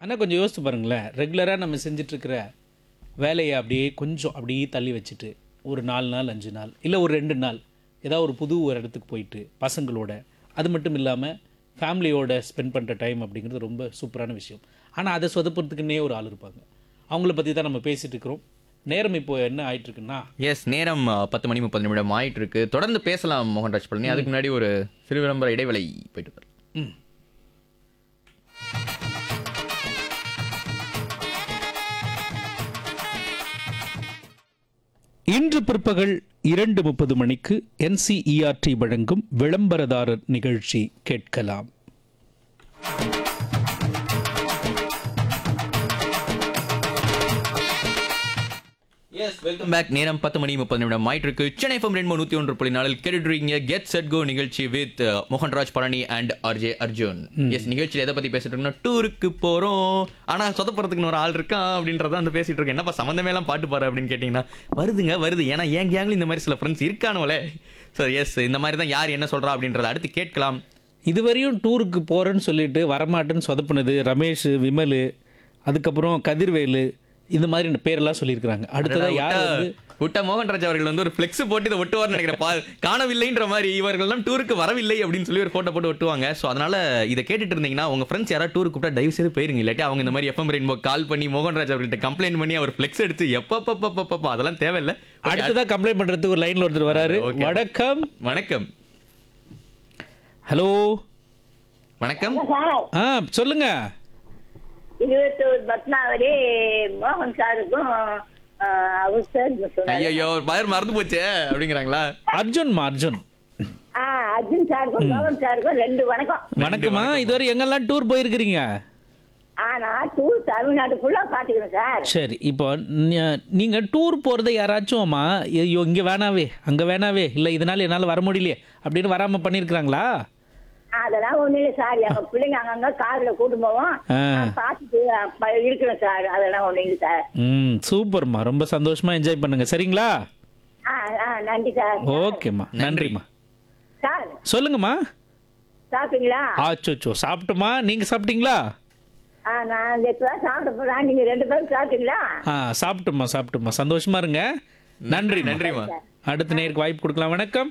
ஆனால் கொஞ்சம் யோசித்து பாருங்களேன் ரெகுலராக நம்ம செஞ்சிட்ருக்கிற வேலையை அப்படியே கொஞ்சம் அப்படியே தள்ளி வச்சுட்டு ஒரு நாலு நாள் அஞ்சு நாள் இல்லை ஒரு ரெண்டு நாள் ஏதாவது ஒரு புது ஒரு இடத்துக்கு போயிட்டு பசங்களோட அது மட்டும் இல்லாமல் ஃபேமிலியோட ஸ்பெண்ட் பண்ணுற டைம் அப்படிங்கிறது ரொம்ப சூப்பரான விஷயம் ஆனால் அதை சொதப்புறதுக்குன்னே ஒரு ஆள் இருப்பாங்க அவங்கள பற்றி தான் நம்ம பேசிகிட்டு இருக்கிறோம் நேரம் இப்போ என்ன ஆயிட்டு இருக்குன்னா எஸ் நேரம் அ, பத்து மணி முப்பது நிமிடம் ஆயிட்டு இருக்கு தொடர்ந்து பேசலாம் மோகன்ராஜ் பழனி அதுக்கு முன்னாடி ஒரு சிறு விளம்பர இடைவேளை போயிட்டு வரலாம். ம் இன்று பிற்பகல் இரண்டு முப்பது மணிக்கு என்சிஇஆர்டி வழங்கும் விளம்பரதாரர் நிகழ்ச்சி கேட்கலாம் எஸ் வெல்கம் பேக் நேரம் பத்து மணி முப்பது நிமிடம் ஆயிட்டு இருக்கு சென்னை ஃபம் ரெண்டு நூத்தி ஒன்று புள்ளி நாளில் கேட்டுருக்கீங்க கெட் செட் கோ நிகழ்ச்சி with Mohanraj Palani and RJ Arjun S நிகழ்ச்சியில் எதை பத்தி பேசிட்டு இருக்கோம்னா டூருக்கு போறோம் ஆனா சொதப்புறதுக்கு ஒரு ஆள் இருக்கான் அப்படின்றத அந்த பேசிட்டு இருக்கேன் என்னப்பா சம்மந்தமே எல்லாம் பாட்டு பாரு அப்படின்னு கேட்டீங்கன்னா வருதுங்க வருது ஏன்னா என் கேங்ல இந்த மாதிரி சில ஃப்ரெண்ட்ஸ் இருக்கானுவலே சார் எஸ் இந்த மாதிரி தான் யார் என்ன சொல்றா அப்படின்றத அடுத்து கேட்கலாம் இதுவரையும் டூருக்கு போகிறேன்னு சொல்லிட்டு வரமாட்டேன்னு சொதப்புனது ரமேஷ் விமல் அதுக்கப்புறம் கதிர்வேலு இந்த மாதிரி பேரெல்லாம் சொல்லியிருக்கிறாங்க அடுத்ததாக யார் வந்து விட்ட மோகன்ராஜ் அவர்கள் வந்து ஒரு ஃபிளெக்ஸ் போட்டு இதை ஒட்டுவார்னு நினைக்கிறேன் பா காணவில்லைன்ற மாதிரி இவர்கள்லாம் டூருக்கு வரவில்லை அப்படின்னு சொல்லி ஒரு போட்டோ போட்டு ஒட்டுவாங்க ஸோ அதனால இதை கேட்டுட்டு இருந்தீங்கன்னா உங்க ஃப்ரெண்ட்ஸ் யாராவது டூருக்கு கூப்பிட்டா தயவு செய்து போயிருங்க இல்லாட்டி அவங்க இந்த மாதிரி எஃப்எம் ரெயின்போ கால் பண்ணி மோகன்ராஜ் அவர்கிட்ட கம்ப்ளைண்ட் பண்ணி அவர் ஃபிளெக்ஸ் எடுத்து எப்பப்பப்பப்பப்பா அதெல்லாம் தேவையில்லை அடுத்ததாக கம்ப்ளைண்ட் பண்ணுறதுக்கு ஒரு லைனில் ஒருத்தர் வராரு Okay. வணக்கம் வணக்கம் ஹலோ வணக்கம் சார் ஆ சொல்லுங்க இருபத்தோரு பத்மாவதி மோகன் சாருக்கும் அவர் சார் சொன்னாரு ஐயோ பயர் மறந்து போச்சே அப்படிங்கிறாங்களா அர்ஜுன்மா அர்ஜுன் ஆ அர்ஜுன் சாருக்கும் மோகன் சாருக்கும் ரெண்டு வணக்கம் வணக்கம்மா இதுவரை எங்கெல்லாம் டூர் போயிருக்கிறீங்க ஆ நான் டூர் தமிழ்நாடு ஃபுல்லா பாத்துக்கிறேன் சார் சரி இப்போ நீ- நீங்க டூர் போறதை யாராச்சும் ஐயோ இங்க வேணாவே அங்க வேணாவே இல்ல இதனால என்னால வர முடியலையே அப்படின்னு வராம பண்ணிருக்காங்களா அதெல்லாம் ஒண்ணும் இல்லை சார் எங்க பிள்ளைங்க அங்கங்க கார்ல கூட்டு போவோம் ஆ. நான் பார்த்துட்டு அப்ப இருக்கிறேன் சார் அதெல்லாம் ஒண்ணும் இல்லை சார் ம் சூப்பர்மா ரொம்ப சந்தோஷமா என்ஜாய் பண்ணுங்க சரிங்களா ஆ ஆ நன்றி சார் ஓகேம்மா நன்றிம்மா சார் சொல்லுங்கம்மா சாப்பிட்டீங்களா ஆச்சோச்சோ சாப்பிட்டுமா நீங்க சாப்பிட்டீங்களா ஆ நான் இந்த இப்பதான் சாப்பிட போறேன் நீங்க ரெண்டு பேரும் சாப்பிட்டீங்களா ஆ சாப்பிட்டுமா சாப்பிட்டுமா சந்தோஷமா இருங்க நன்றி நன்றிம்மா அடுத்த நேருக்கு வாய்ப்பு கொடுக்கலாம் வணக்கம்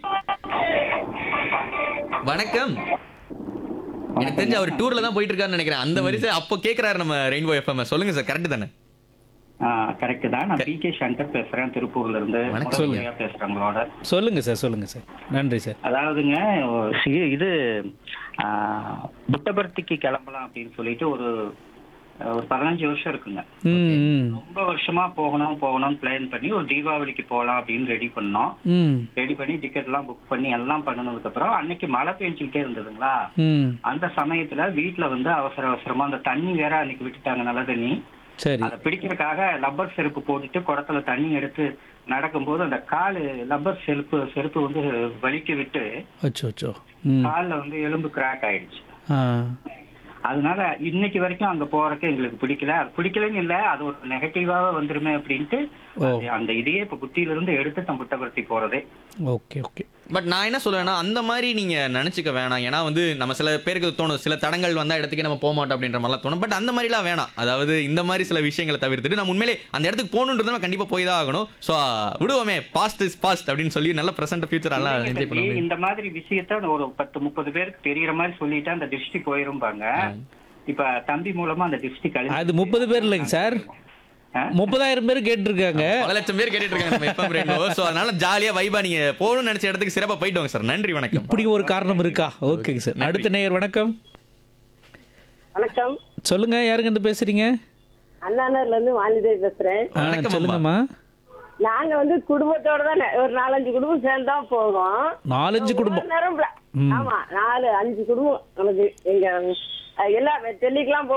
வணக்கம் எனக்கு தெரிஞ்சு அவர் டூர்ல தான் போயிட்டு இருக்காருன்னு நினைக்கிறேன் அந்த வரிசை அப்போ கேக்குறாரு நம்ம ரெயின்போ எஃப்எம் சொல்லுங்க சார் கரெக்ட் தானே கரெக்ட் தான் நான் பி கே சங்கர் பேசுறேன் திருப்பூர்ல இருந்து வணக்கம். முதல் முறையா பேசுறேன் உங்களோட சொல்லுங்க சார் சொல்லுங்க சார் நன்றி சார் அதாவதுங்க சி- இது ஆ, புட்டபர்த்திக்கு கிளம்பலாம் அப்படின்னு சொல்லிட்டு ஒரு ஒரு பதினஞ்சு வருஷம் இருக்குங்க ம் ம் ரொம்ப வருஷமா போகணும் போகணும்னு பிளான் பண்ணி ஒரு தீபாவளிக்கு போகலாம் அப்படின்னு ரெடி பண்ணோம் ம் ரெடி பண்ணி டிக்கெட் எல்லாம் புக் பண்ணி எல்லாம் பண்ணதுக்கு அப்புறம் அன்னைக்கு மழை பெஞ்சுக்கிட்டே இருந்ததுங்களா ம் அந்த சமயத்துல வீட்டுல வந்து அவசர அவசரமா அந்த தண்ணி வேற அன்னைக்கு விட்டுட்டாங்க நல்ல தண்ணி சரி அதை பிடிக்கிறதுக்காக லப்பர் செருப்பு போட்டுட்டு குடத்துல தண்ணி எடுத்து நடக்கும்போது அந்த காலு லப்பர் செருப்பு செருப்பு வந்து வலிக்க விட்டு அச்சோ அச்சோ ம் கால்ல வந்து எலும்பு கிராக் ஆயிடுச்சு ஆ அதனால இன்னைக்கு வரைக்கும் அங்க போறதுக்கு எங்களுக்கு பிடிக்கல அது பிடிக்கலன்னு இல்ல அது ஒரு நெகட்டிவாவே வந்துருமே அப்படின்ட்டு ஓ. அது- அந்த இதையே இப்ப புத்தியில இருந்து எடுத்து தம் புட்டபர்த்தி போறதே ஓகே ஓகே பட் நான் என்ன சொல்லுவேன்னா அந்த மாதிரி நீங்க நினைச்சுக்க வேணாம் ஏன்னா வந்து நம்ம சில பேருக்கு தோணும் சில தடங்கள் வந்தா இடத்துக்கு நம்ம போக மாட்டோம் அப்படின்ற மாதிரிலாம் தோணும் பட் அந்த மாதிரிலாம் வேணாம் அதாவது இந்த மாதிரி சில விஷயங்களை தவிர்த்துட்டு நம்ம உண்மையிலே அந்த இடத்துக்கு போகணுன்றது நம்ம கண்டிப்பா போய் தான் ஆகணும் ஸோ விடுவோமே பாஸ்ட் இஸ் பாஸ்ட் அப்படின்னு சொல்லி நல்ல பிரசன்ட் ஃபியூச்சர் எல்லாம் என்ஜாய் பண்ணுவோம் இந்த மாதிரி விஷயத்த ஒரு பத்து முப்பது பேருக்கு தெரியற மாதிரி சொல்லிட்டு அந்த திருஷ்டி போயிரும்பாங்க இப்ப தம்பி மூலமா அந்த திருஷ்டி கழிஞ்சு அது முப்பது பேர் இல்லைங்க சார் முப்பதாயிரம் பேர் கேட்டிருக்காங்க பல லட்சம் பேர் கேட்டுட்டு இருக்காங்க நம்ம FM ரெயின்போ ஸோ அதனால ஜாலியா வைபா நீங்க போகணும்னு நினைச்ச இடத்துக்கு சிறப்பா போயிட்டு வாங்க சார் நன்றி வணக்கம் இப்படி ஒரு காரணம் இருக்கா ஓகேங்க சார் அடுத்த நேயர் வணக்கம் வணக்கம் சொல்லுங்க யாருங்க இருந்து பேசுறீங்க அண்ணாநர்ல இருந்து வாலிதேவி பேசுறேன் ஆ, வணக்கம் அம்மா. சொல்லுங்கம்மா நாங்க வந்து குடும்பத்தோட தான் ஒரு நாலஞ்சு குடும்பம் சேர்ந்து தான் போவோம் நாலஞ்சு குடும்பம் ஒரு நேரம் பிள- ஆமா நாலு அஞ்சு குடும்பம் நமக்கு எங்க அஹ், எல்லா டெல்லிக்கெல்லாம்